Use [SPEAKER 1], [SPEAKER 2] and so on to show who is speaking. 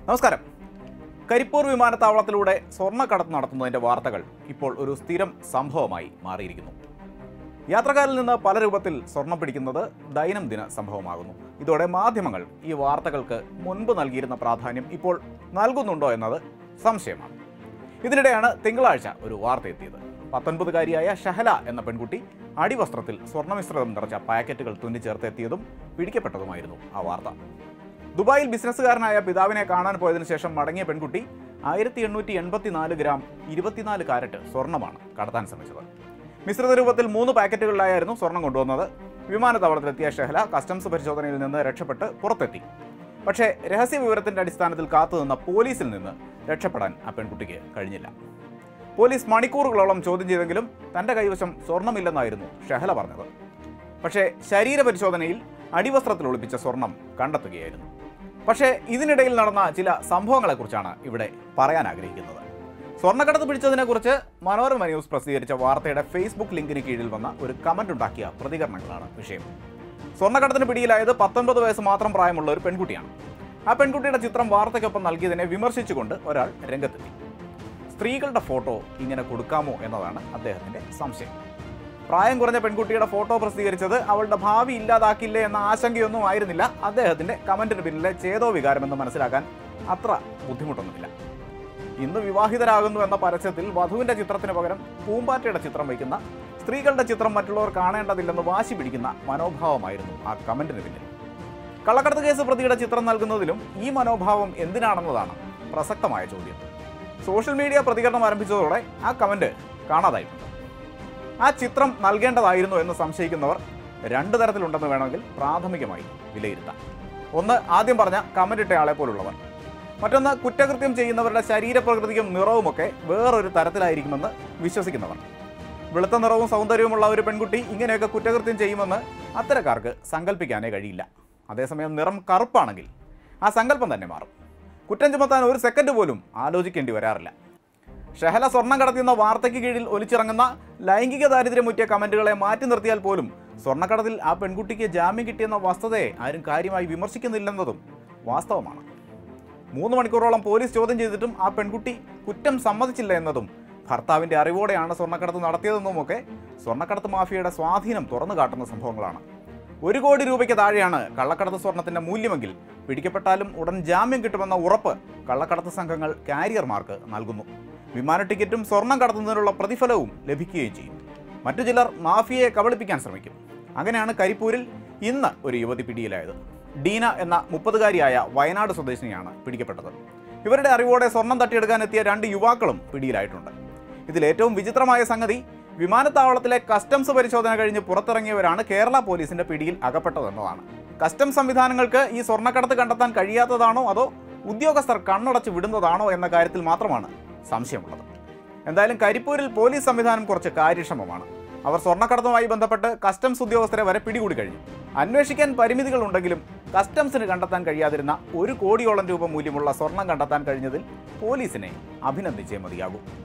[SPEAKER 1] നമസ്കാരം കരിപ്പൂർ വിമാനത്താവളത്തിലൂടെ സ്വർണ്ണക്കടത്ത് നടത്തുന്നതിന്റെ വാർത്തകൾ ഇപ്പോൾ ഒരു സ്ഥിരം സംഭവമായി മാറിയിരിക്കുന്നു യാത്രക്കാരിൽ നിന്ന് പല രൂപത്തിൽ സ്വർണം പിടിക്കുന്നത് ദൈനംദിന സംഭവമാകുന്നു ഇതോടെ മാധ്യമങ്ങൾ ഈ വാർത്തകൾക്ക് മുൻപ് നൽകിയിരുന്ന പ്രാധാന്യം ഇപ്പോൾ നൽകുന്നുണ്ടോ എന്നത് സംശയമാണ് ഇതിനിടെയാണ് തിങ്കളാഴ്ച ഒരു വാർത്ത എത്തിയത് പത്തൊൻപതുകാരിയായ ഷഹല എന്ന പെൺകുട്ടി അടിവസ്ത്രത്തിൽ സ്വർണ്ണമിശ്രിതം നിറച്ച പാക്കറ്റുകൾ തുന്നിച്ചേർത്ത് എത്തിയതും പിടിക്കപ്പെട്ടതുമായിരുന്നു ആ വാർത്ത ദുബായിൽ ബിസിനസ്സുകാരനായ പിതാവിനെ കാണാൻ പോയതിനു ശേഷം മടങ്ങിയ പെൺകുട്ടി ആയിരത്തി എണ്ണൂറ്റി എൺപത്തിനാല് ഗ്രാം ഇരുപത്തിനാല് കാരറ്റ് സ്വർണ്ണമാണ് കടത്താൻ ശ്രമിച്ചത് മിശ്രിത രൂപത്തിൽ മൂന്ന് പാക്കറ്റുകളിലായിരുന്നു സ്വർണം കൊണ്ടുവന്നത് വിമാനത്താവളത്തിലെത്തിയ ഷെഹല കസ്റ്റംസ് പരിശോധനയിൽ നിന്ന് രക്ഷപ്പെട്ട് പുറത്തെത്തി പക്ഷേ രഹസ്യ വിവരത്തിന്റെ അടിസ്ഥാനത്തിൽ കാത്തുനിന്ന പോലീസിൽ നിന്ന് രക്ഷപ്പെടാൻ ആ പെൺകുട്ടിക്ക് കഴിഞ്ഞില്ല പോലീസ് മണിക്കൂറുകളോളം ചോദ്യം ചെയ്തെങ്കിലും തന്റെ കൈവശം സ്വർണ്ണമില്ലെന്നായിരുന്നു ഷെഹല പറഞ്ഞത് പക്ഷേ ശരീര പരിശോധനയിൽ അടിവസ്ത്രത്തിൽ ഒളിപ്പിച്ച സ്വർണം കണ്ടെത്തുകയായിരുന്നു പക്ഷേ ഇതിനിടയിൽ നടന്ന ചില സംഭവങ്ങളെക്കുറിച്ചാണ് ഇവിടെ പറയാൻ ആഗ്രഹിക്കുന്നത് സ്വർണ്ണക്കടത്ത് പിടിച്ചതിനെക്കുറിച്ച് മനോരമ ന്യൂസ് പ്രസിദ്ധീകരിച്ച വാർത്തയുടെ ഫേസ്ബുക്ക് ലിങ്കിന് കീഴിൽ വന്ന ഒരു കമന്റ് ഉണ്ടാക്കിയ പ്രതികരണങ്ങളാണ് വിഷയം സ്വർണ്ണക്കടത്തിന് പിടിയിലായത് പത്തൊൻപത് വയസ്സ് മാത്രം പ്രായമുള്ള ഒരു പെൺകുട്ടിയാണ് ആ പെൺകുട്ടിയുടെ ചിത്രം വാർത്തയ്ക്കൊപ്പം നൽകിയതിനെ വിമർശിച്ചുകൊണ്ട് ഒരാൾ രംഗത്തെത്തി സ്ത്രീകളുടെ ഫോട്ടോ ഇങ്ങനെ കൊടുക്കാമോ എന്നതാണ് അദ്ദേഹത്തിന്റെ സംശയം പ്രായം കുറഞ്ഞ പെൺകുട്ടിയുടെ ഫോട്ടോ പ്രസിദ്ധീകരിച്ചത് അവളുടെ ഭാവി ഇല്ലാതാക്കില്ലേ എന്ന ആശങ്കയൊന്നും ആയിരുന്നില്ല അദ്ദേഹത്തിന്റെ കമന്റിന് പിന്നിലെ ചേതോ വികാരമെന്ന് മനസ്സിലാക്കാൻ അത്ര ബുദ്ധിമുട്ടൊന്നുമില്ല ഇന്ന് വിവാഹിതരാകുന്നു എന്ന പരസ്യത്തിൽ വധുവിന്റെ ചിത്രത്തിന് പകരം പൂമ്പാറ്റയുടെ ചിത്രം വയ്ക്കുന്ന സ്ത്രീകളുടെ ചിത്രം മറ്റുള്ളവർ കാണേണ്ടതില്ലെന്ന് വാശി പിടിക്കുന്ന മനോഭാവമായിരുന്നു ആ കമന്റിന് പിന്നിൽ കള്ളക്കടത്ത് കേസ് പ്രതിയുടെ ചിത്രം നൽകുന്നതിലും ഈ മനോഭാവം എന്തിനാണെന്നതാണ് പ്രസക്തമായ ചോദ്യം സോഷ്യൽ മീഡിയ പ്രതികരണം ആരംഭിച്ചതോടെ ആ കമന്റ് കാണാതായിട്ടുണ്ട് ആ ചിത്രം നൽകേണ്ടതായിരുന്നു എന്ന് സംശയിക്കുന്നവർ രണ്ടു തരത്തിലുണ്ടെന്ന് വേണമെങ്കിൽ പ്രാഥമികമായി വിലയിരുത്താം ഒന്ന് ആദ്യം പറഞ്ഞ കമന്റ് ഇട്ടയാളെ പോലുള്ളവർ മറ്റൊന്ന് കുറ്റകൃത്യം ചെയ്യുന്നവരുടെ ശരീരപ്രകൃതിയും നിറവുമൊക്കെ വേറൊരു തരത്തിലായിരിക്കുമെന്ന് വിശ്വസിക്കുന്നവർ വെളുത്ത നിറവും സൗന്ദര്യവുമുള്ള ഒരു പെൺകുട്ടി ഇങ്ങനെയൊക്കെ കുറ്റകൃത്യം ചെയ്യുമെന്ന് അത്തരക്കാർക്ക് സങ്കല്പിക്കാനേ കഴിയില്ല അതേസമയം നിറം കറുപ്പാണെങ്കിൽ ആ സങ്കല്പം തന്നെ മാറും കുറ്റം ചുമത്താൻ ഒരു സെക്കൻഡ് പോലും ആലോചിക്കേണ്ടി വരാറില്ല ഷഹല സ്വർണം കടത്തിയെന്ന വാർത്തയ്ക്ക് കീഴിൽ ഒലിച്ചിറങ്ങുന്ന ലൈംഗിക ദാരിദ്ര്യമുറ്റിയ കമന്റുകളെ മാറ്റി നിർത്തിയാൽ പോലും സ്വർണ്ണക്കടത്തിൽ ആ പെൺകുട്ടിക്ക് ജാമ്യം കിട്ടിയെന്ന വസ്തുതയെ ആരും കാര്യമായി വിമർശിക്കുന്നില്ലെന്നതും വാസ്തവമാണ് മൂന്ന് മണിക്കൂറോളം പോലീസ് ചോദ്യം ചെയ്തിട്ടും ആ പെൺകുട്ടി കുറ്റം സമ്മതിച്ചില്ല എന്നതും ഭർത്താവിന്റെ അറിവോടെയാണ് സ്വർണ്ണക്കടത്ത് നടത്തിയതെന്നുമൊക്കെ സ്വർണ്ണക്കടത്ത് മാഫിയയുടെ സ്വാധീനം തുറന്നു കാട്ടുന്ന സംഭവങ്ങളാണ് ഒരു കോടി രൂപയ്ക്ക് താഴെയാണ് കള്ളക്കടത്ത് സ്വർണത്തിന്റെ മൂല്യമെങ്കിൽ പിടിക്കപ്പെട്ടാലും ഉടൻ ജാമ്യം കിട്ടുമെന്ന ഉറപ്പ് കള്ളക്കടത്ത് സംഘങ്ങൾ കാരിയർമാർക്ക് നൽകുന്നു വിമാന ടിക്കറ്റും സ്വർണം കടത്തുന്നതിനുള്ള പ്രതിഫലവും ലഭിക്കുകയും ചെയ്യും മറ്റു ചിലർ മാഫിയയെ കബളിപ്പിക്കാൻ ശ്രമിക്കും അങ്ങനെയാണ് കരിപ്പൂരിൽ ഇന്ന് ഒരു യുവതി പിടിയിലായത് ഡീന എന്ന മുപ്പതുകാരിയായ വയനാട് സ്വദേശിനിയാണ് പിടിക്കപ്പെട്ടത് ഇവരുടെ അറിവോടെ സ്വർണം തട്ടിയെടുക്കാനെത്തിയ രണ്ട് യുവാക്കളും പിടിയിലായിട്ടുണ്ട് ഇതിൽ ഏറ്റവും വിചിത്രമായ സംഗതി വിമാനത്താവളത്തിലെ കസ്റ്റംസ് പരിശോധന കഴിഞ്ഞ് പുറത്തിറങ്ങിയവരാണ് കേരള പോലീസിന്റെ പിടിയിൽ അകപ്പെട്ടതെന്നതാണ് കസ്റ്റംസ് സംവിധാനങ്ങൾക്ക് ഈ സ്വർണ്ണക്കടത്ത് കണ്ടെത്താൻ കഴിയാത്തതാണോ അതോ ഉദ്യോഗസ്ഥർ കണ്ണടച്ച് വിടുന്നതാണോ എന്ന കാര്യത്തിൽ മാത്രമാണ് സംശയമുള്ളത് എന്തായാലും കരിപ്പൂരിൽ പോലീസ് സംവിധാനം കുറച്ച് കാര്യക്ഷമമാണ് അവർ സ്വർണ്ണക്കടത്തുമായി ബന്ധപ്പെട്ട് കസ്റ്റംസ് ഉദ്യോഗസ്ഥരെ വരെ പിടികൂടി കഴിഞ്ഞു അന്വേഷിക്കാൻ പരിമിതികൾ ഉണ്ടെങ്കിലും കസ്റ്റംസിന് കണ്ടെത്താൻ കഴിയാതിരുന്ന ഒരു കോടിയോളം രൂപ മൂല്യമുള്ള സ്വർണം കണ്ടെത്താൻ കഴിഞ്ഞതിൽ പോലീസിനെ അഭിനന്ദിച്ചേ മതിയാകൂ